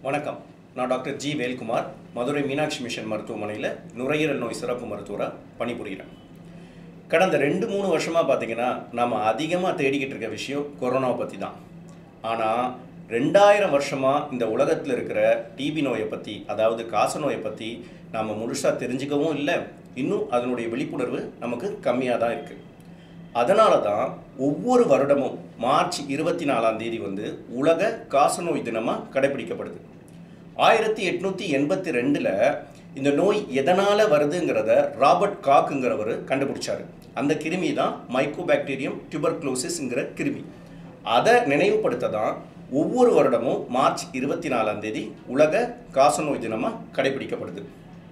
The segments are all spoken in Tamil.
வணக்கம் நான் doctor G Velkumar Madurai Meenakshi mission மருத்துவமனையில் நுரையீரல் நோய் சிறப்பு மருத்துவராக பணிபுரிகிறேன் கடந்த ரெண்டு மூணு வருஷமாக பார்த்தீங்கன்னா நம்ம அதிகமாக தேடிக்கிட்டு இருக்க விஷயம் கொரோனாவை பற்றி தான் ஆனால் ரெண்டாயிரம் வருஷமாக இந்த உலகத்தில் இருக்கிற டிபி நோயை பற்றி அதாவது காச நோயை பற்றி நாம் முழுசாக தெரிஞ்சுக்கவும் இல்லை இன்னும் அதனுடைய விழிப்புணர்வு நமக்கு கம்மியாக தான் இருக்குது அதனால தான் ஒவ்வொரு வருடமும் மார்ச் இருபத்தி நாலாம் தேதி வந்து உலக காசநோய் தினமாக கடைபிடிக்கப்படுது ஆயிரத்தி எட்நூற்றி எண்பத்தி ரெண்டில் இந்த நோய் எதனால் வருதுங்கிறத ராபர்ட் காக்குங்கிறவர் கண்டுபிடிச்சாரு அந்த கிருமி தான் மைக்கோபாக்டீரியம் டியூபர்குலோசிஸ்ங்கிற கிருமி அதை நினைவுபடுத்த தான் ஒவ்வொரு வருடமும் மார்ச் இருபத்தி நாலாம் தேதி உலக காசநோய் தினமாக கடைபிடிக்கப்படுது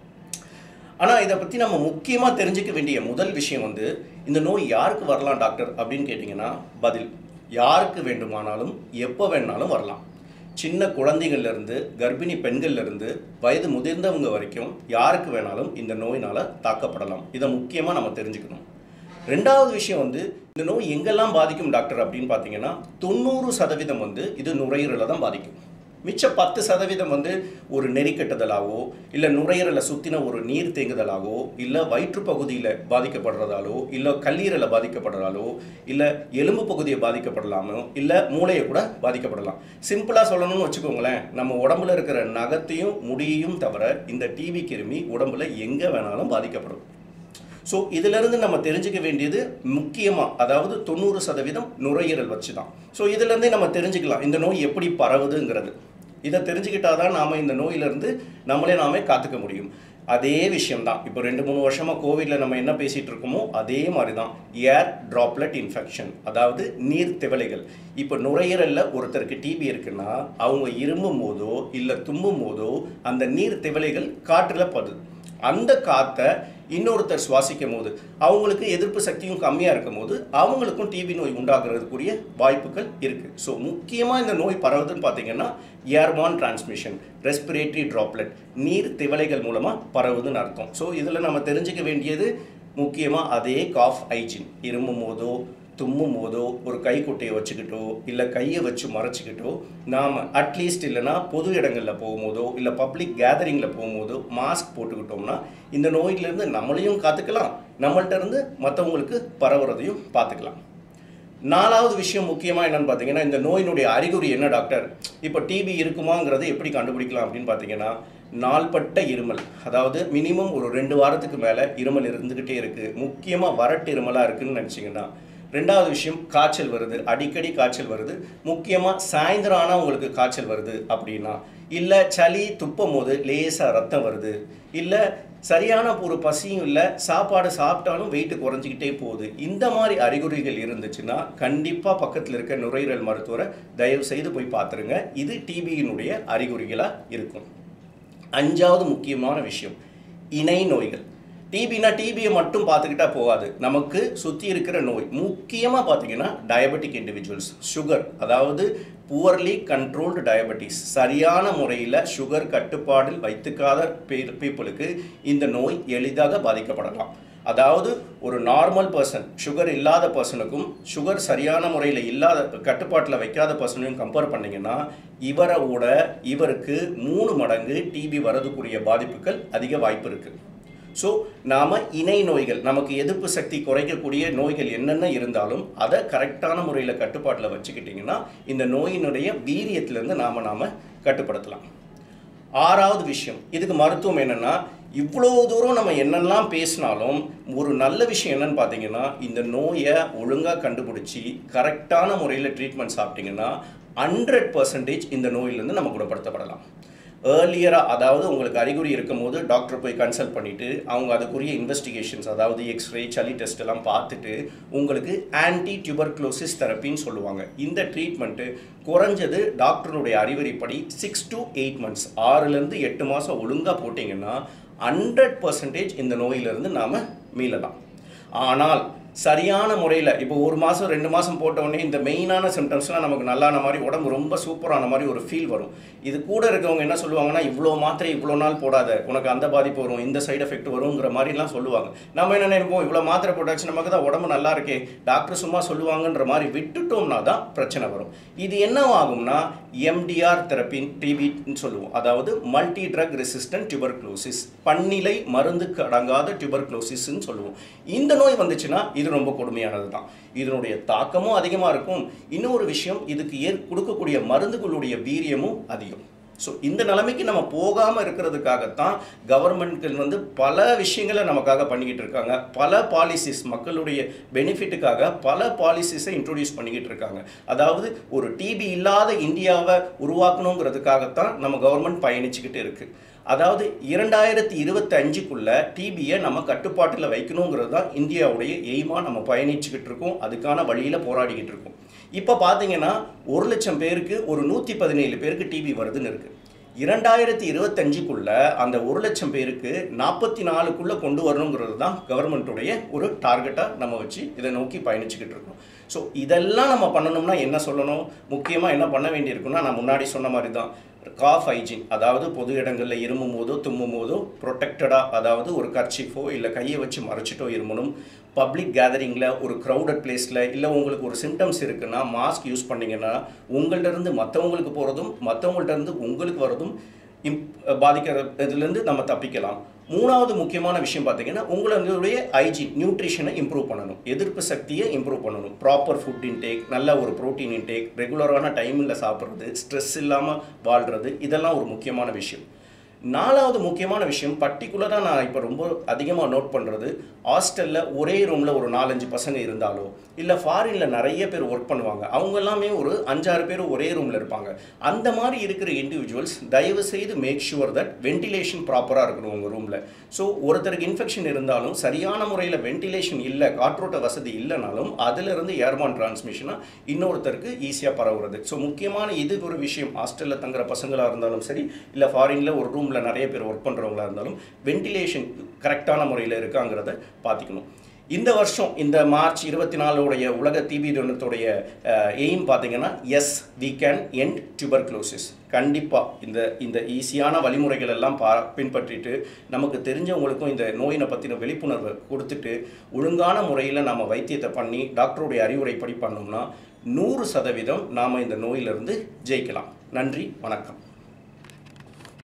ஆனால் இதை பற்றி நம்ம முக்கியமாக தெரிஞ்சுக்க வேண்டிய முதல் விஷயம் வந்து இந்த நோய் யாருக்கு வரலாம் டாக்டர் அப்படின்னு கேட்டிங்கன்னா பதில் யாருக்கு வேண்டுமானாலும் எப்போ வேணாலும் வரலாம் சின்ன குழந்தைகள்ல இருந்து கர்ப்பிணி பெண்கள்ல இருந்து வயது முதிர்ந்தவங்க வரைக்கும் யாருக்கு வேணாலும் இந்த நோயினால் தாக்கப்படலாம் இதை முக்கியமாக நம்ம தெரிஞ்சுக்கணும் ரெண்டாவது விஷயம் வந்து இந்த நோய் எங்கெல்லாம் பாதிக்கும் டாக்டர் அப்படின்னு பார்த்தீங்கன்னா தொண்ணூறு சதவீதம் வந்து இது நுரையீரலை தான் பாதிக்கும் மிச்ச பத்து சதவீதம் வந்து ஒரு நெறிக்கட்டுதலாவோ இல்லை நுரையீரலை சுற்றின ஒரு நீர் தேங்குதலாவோ இல்லை வயிற்று பகுதியில் பாதிக்கப்படுறதாலோ இல்லை கல்லீரலை பாதிக்கப்படுறதாலோ இல்லை எலும்பு பகுதியை பாதிக்கப்படலாமோ இல்லை மூளையை கூட பாதிக்கப்படலாம் சிம்பிளாக சொல்லணும்னு வச்சுக்கோங்களேன் நம்ம உடம்புல இருக்கிற நகத்தையும் முடியையும் தவிர இந்த டிவி கிருமி உடம்புல எங்கே வேணாலும் பாதிக்கப்படும் ஸோ இதிலிருந்து நம்ம தெரிஞ்சுக்க வேண்டியது முக்கியமாக அதாவது தொண்ணூறு சதவீதம் நுரையீரல் வச்சு தான் ஸோ இதிலேருந்தே நம்ம தெரிஞ்சுக்கலாம் இந்த நோய் எப்படி பரவுதுங்கிறது இதை தெரிஞ்சுக்கிட்டா தான் நாம் இந்த நோயிலிருந்து நம்மளே நாமே காத்துக்க முடியும் அதே விஷயம்தான் இப்போ ரெண்டு மூணு வருஷமாக கோவிடில் நம்ம என்ன பேசிகிட்டு இருக்கோமோ அதே மாதிரி தான் ஏர் ட்ராப்லெட் இன்ஃபெக்ஷன் அதாவது நீர் திவலைகள் இப்போ நுரையீரலில் ஒருத்தருக்கு டிபி இருக்குன்னா அவங்க இருமும் போதோ இல்லை தும்பும் போதோ அந்த நீர் திவலைகள் காற்றில் படுது அந்த காற்றை இன்னொருத்தர் சுவாசிக்கும் போது அவங்களுக்கு எதிர்ப்பு சக்தியும் கம்மியாக இருக்கும் போது அவங்களுக்கும் டிபி நோய் உண்டாகிறதுக்குரிய வாய்ப்புகள் இருக்குது ஸோ முக்கியமாக இந்த நோய் பரவுதுன்னு பார்த்தீங்கன்னா ஏர்பான் டிரான்ஸ்மிஷன் ரெஸ்பிரேட்டரி ட்ராப்லெட் நீர் திவலைகள் மூலமாக பரவுதுன்னு அர்த்தம் ஸோ இதில் நம்ம தெரிஞ்சுக்க வேண்டியது முக்கியமாக அதே காஃப் ஹைஜின் இருமும் போதோ தும்மும் போதோ ஒரு கைக்குட்டையை வச்சுக்கிட்டோ இல்லை கையை வச்சு மறைச்சிக்கிட்டோ நாம் அட்லீஸ்ட் இல்லைன்னா பொது இடங்களில் போகும்போதோ இல்லை பப்ளிக் கேதரிங்கில் போகும்போதோ மாஸ்க் போட்டுக்கிட்டோம்னா இந்த நோயிலிருந்து நம்மளையும் காத்துக்கலாம் நம்மள்ட்ட இருந்து மற்றவங்களுக்கு பரவுறதையும் பார்த்துக்கலாம் நாலாவது விஷயம் முக்கியமாக என்னன்னு பார்த்தீங்கன்னா இந்த நோயினுடைய அறிகுறி என்ன டாக்டர் இப்போ டிபி இருக்குமாங்கிறத எப்படி கண்டுபிடிக்கலாம் அப்படின்னு பார்த்தீங்கன்னா நாள்பட்ட இருமல் அதாவது மினிமம் ஒரு ரெண்டு வாரத்துக்கு மேலே இருமல் இருந்துக்கிட்டே இருக்குது முக்கியமாக வறட்டு இருமலாக இருக்குன்னு நினச்சிங்கன்னா ரெண்டாவது விஷயம் காய்ச்சல் வருது அடிக்கடி காய்ச்சல் வருது முக்கியமாக சாயந்தரம் ஆனால் உங்களுக்கு காய்ச்சல் வருது அப்படின்னா இல்லை சளி துப்பும் போது லேசாக ரத்தம் வருது இல்லை சரியான ஒரு பசியும் இல்லை சாப்பாடு சாப்பிட்டாலும் வெயிட் குறைஞ்சிக்கிட்டே போகுது இந்த மாதிரி அறிகுறிகள் இருந்துச்சுன்னா கண்டிப்பாக பக்கத்தில் இருக்க நுரையீரல் மருத்துவரை தயவு செய்து போய் பார்த்துருங்க இது டிபியினுடைய அறிகுறிகளாக இருக்கும் அஞ்சாவது முக்கியமான விஷயம் இணை நோய்கள் டிபினா டிபியை மட்டும் பார்த்துக்கிட்டா போகாது நமக்கு சுற்றி இருக்கிற நோய் முக்கியமாக பார்த்தீங்கன்னா டயபெட்டிக் இண்டிவிஜுவல்ஸ் சுகர் அதாவது புவர்லி கண்ட்ரோல்டு டயபெட்டிஸ் சரியான முறையில் சுகர் கட்டுப்பாடில் வைத்துக்காத பீப்புளுக்கு இந்த நோய் எளிதாக பாதிக்கப்படலாம் அதாவது ஒரு நார்மல் பர்சன் சுகர் இல்லாத பர்சனுக்கும் சுகர் சரியான முறையில் இல்லாத கட்டுப்பாட்டில் வைக்காத பர்சனையும் கம்பேர் பண்ணிங்கன்னா இவரை விட இவருக்கு மூணு மடங்கு டிபி வரதுக்குரிய பாதிப்புகள் அதிக வாய்ப்பு இருக்குது ஸோ நாம் இணை நோய்கள் நமக்கு எதிர்ப்பு சக்தி குறைக்கக்கூடிய நோய்கள் என்னென்ன இருந்தாலும் அதை கரெக்டான முறையில் கட்டுப்பாட்டில் வச்சுக்கிட்டிங்கன்னா இந்த நோயினுடைய வீரியத்திலேருந்து நாம் நாம் கட்டுப்படுத்தலாம் ஆறாவது விஷயம் இதுக்கு மருத்துவம் என்னென்னா இவ்வளோ தூரம் நம்ம என்னெல்லாம் பேசினாலும் ஒரு நல்ல விஷயம் என்னன்னு பார்த்தீங்கன்னா இந்த நோயை ஒழுங்காக கண்டுபிடிச்சி கரெக்டான முறையில் ட்ரீட்மெண்ட் சாப்பிட்டிங்கன்னா ஹண்ட்ரட் பர்சன்டேஜ் இந்த நோயிலேருந்து நம்ம குணப்படுத்தப்படலாம் ஏர்லியராக அதாவது உங்களுக்கு அறிகுறி இருக்கும்போது டாக்டர் போய் கன்சல்ட் பண்ணிவிட்டு அவங்க அதுக்குரிய இன்வெஸ்டிகேஷன்ஸ் அதாவது எக்ஸ்ரே சளி டெஸ்ட் எல்லாம் பார்த்துட்டு உங்களுக்கு ஆன்டி டியூபர்குலோசிஸ் தெரப்பின்னு சொல்லுவாங்க இந்த ட்ரீட்மெண்ட்டு குறைஞ்சது டாக்டருடைய அறிவுரைப்படி சிக்ஸ் டு எயிட் மந்த்ஸ் ஆறுலேருந்து எட்டு மாதம் ஒழுங்காக போட்டிங்கன்னா ஹண்ட்ரட் பர்சன்டேஜ் இந்த நோயிலிருந்து நாம் மீளலாம் ஆனால் சரியான முறையில் இப்போ ஒரு மாதம் ரெண்டு மாதம் போட்ட உடனே இந்த மெயினான சிம்டம்ஸ்லாம் நமக்கு நல்லான மாதிரி உடம்பு ரொம்ப சூப்பரான மாதிரி ஒரு ஃபீல் வரும் இது கூட இருக்கவங்க என்ன சொல்லுவாங்கன்னா இவ்வளோ மாத்திரை இவ்வளோ நாள் போடாத உனக்கு அந்த பாதிப்பு வரும் இந்த சைடு எஃபெக்ட் வருங்கிற மாதிரிலாம் சொல்லுவாங்க நம்ம என்ன நினைப்போம் இவ்வளோ மாத்திரை போட்டாச்சு நமக்கு தான் உடம்பு நல்லா இருக்கே டாக்டர் சும்மா சொல்லுவாங்கன்ற மாதிரி விட்டுட்டோம்னா தான் பிரச்சனை வரும் இது என்ன ஆகும்னா எம்டிஆர் தெரப்பி டிபின்னு சொல்லுவோம் அதாவது மல்டி ட்ரக் ரெசிஸ்டன்ட் டியூபர்க்ளோசிஸ் பன்னிலை மருந்துக்கு அடங்காத டியூபர்க்ளோசிஸ்ன்னு சொல்லுவோம் இந்த நோய் வந்துச்சுன்னா இது ரொம்ப கொடுமையானது தான் இதனுடைய தாக்கமும் அதிகமாக இருக்கும் இன்னொரு விஷயம் இதுக்கு ஏற் கொடுக்கக்கூடிய மருந்துகளுடைய வீரியமும் அதிகம் ஸோ இந்த நிலைமைக்கு நம்ம போகாமல் இருக்கிறதுக்காகத்தான் கவர்மெண்ட்கள் வந்து பல விஷயங்களை நமக்காக பண்ணிக்கிட்டு இருக்காங்க பல பாலிசிஸ் மக்களுடைய பெனிஃபிட்டுக்காக பல பாலிசிஸை இன்ட்ரோடியூஸ் பண்ணிக்கிட்டு இருக்காங்க அதாவது ஒரு டிபி இல்லாத இந்தியாவை உருவாக்கணுங்கிறதுக்காகத்தான் நம்ம கவர்மெண்ட் பயணிச்சுக்கிட்டு இருக்கு அதாவது இரண்டாயிரத்தி இருபத்தி அஞ்சுக்குள்ள டிபியை நம்ம கட்டுப்பாட்டில் வைக்கணுங்கிறது தான் இந்தியாவுடைய எய்மாக நம்ம பயணிச்சுக்கிட்டு இருக்கோம் அதுக்கான வழியில் போராடிக்கிட்டு இருக்கோம் இப்போ பார்த்தீங்கன்னா ஒரு லட்சம் பேருக்கு ஒரு நூற்றி பதினேழு பேருக்கு டிபி வருதுன்னு இருக்குது இரண்டாயிரத்தி இருபத்தஞ்சுக்குள்ள அந்த ஒரு லட்சம் பேருக்கு நாற்பத்தி நாலுக்குள்ளே கொண்டு வரணுங்கிறது தான் கவர்மெண்ட்டுடைய ஒரு டார்கெட்டாக நம்ம வச்சு இதை நோக்கி பயணிச்சுக்கிட்டு இருக்கோம் ஸோ இதெல்லாம் நம்ம பண்ணணும்னா என்ன சொல்லணும் முக்கியமாக என்ன பண்ண வேண்டியிருக்குன்னா நான் முன்னாடி சொன்ன மாதிரி தான் காஃப் ஹைஜின் அதாவது பொது இடங்களில் இருமும் போதோ தும்மும் போதோ ப்ரொடெக்டடாக அதாவது ஒரு கர்ச்சிஃபோ இல்லை கையை வச்சு மறைச்சிட்டோ இருமணும் பப்ளிக் கேதரிங்கில் ஒரு க்ரௌடட் பிளேஸில் இல்லை உங்களுக்கு ஒரு சிம்டம்ஸ் இருக்குன்னா மாஸ்க் யூஸ் பண்ணிங்கன்னா உங்கள்ட்ட இருந்து மற்றவங்களுக்கு போகிறதும் மற்றவங்கள்ட்ட இருந்து உங்களுக்கு வரதும் இம் பாதிக்கிற இதுலேருந்து நம்ம தப்பிக்கலாம் மூணாவது முக்கியமான விஷயம் பார்த்தீங்கன்னா உங்களுடைய ஹைஜீன் நியூட்ரிஷனை இம்ப்ரூவ் பண்ணணும் எதிர்ப்பு சக்தியை இம்ப்ரூவ் பண்ணணும் ப்ராப்பர் ஃபுட் இன்டேக் நல்ல ஒரு ப்ரோட்டீன் இன்டேக் ரெகுலரான டைமில் சாப்பிட்றது ஸ்ட்ரெஸ் இல்லாமல் வாழ்கிறது இதெல்லாம் ஒரு முக்கியமான விஷயம் நாலாவது முக்கியமான விஷயம் பர்டிகுலராக நான் இப்போ ரொம்ப அதிகமாக நோட் பண்ணுறது ஹாஸ்டலில் ஒரே ரூமில் ஒரு நாலஞ்சு பசங்க இருந்தாலோ இல்லை ஃபாரினில் நிறைய பேர் ஒர்க் பண்ணுவாங்க அவங்க எல்லாமே ஒரு அஞ்சாறு பேர் ஒரே ரூமில் இருப்பாங்க அந்த மாதிரி இருக்கிற இண்டிவிஜுவல்ஸ் தயவு செய்து மேக் ஷுவர் தட் வென்டிலேஷன் ப்ராப்பராக இருக்கணும் உங்கள் ரூமில் ஸோ ஒருத்தருக்கு இன்ஃபெக்ஷன் இருந்தாலும் சரியான முறையில் வென்டிலேஷன் இல்லை காற்றோட்ட வசதி இல்லைனாலும் அதிலிருந்து ஏர்மான் டிரான்ஸ்மிஷனாக இன்னொருத்தருக்கு ஈஸியாக பரவுறது ஸோ முக்கியமான இது ஒரு விஷயம் ஹாஸ்டலில் தங்குற பசங்களாக இருந்தாலும் சரி இல்லை ஃபாரினில் ஒரு ரூமில் நிறைய பேர் ஒர்க் பண்ணுறவங்களா இருந்தாலும் வென்டிலேஷன் கரெக்டான முறையில் இருக்காங்கிறத பார்த்துக்கணும் இந்த வருஷம் இந்த மார்ச் இருபத்தி நாலுடைய உலக டிபி தினத்துடைய எய்ம் பார்த்தீங்கன்னா yes we can end tuberculosis கண்டிப்பாக இந்த இந்த ஈஸியான வழிமுறைகள் எல்லாம் பா பின்பற்றிட்டு நமக்கு தெரிஞ்சவங்களுக்கும் இந்த நோயினை பற்றின விழிப்புணர்வை கொடுத்துட்டு ஒழுங்கான முறையில் நம்ம வைத்தியத்தை பண்ணி டாக்டருடைய அறிவுரைப்படி பண்ணோம்னா நூறு சதவீதம் நாம் இந்த நோயிலிருந்து ஜெயிக்கலாம் நன்றி வணக்கம்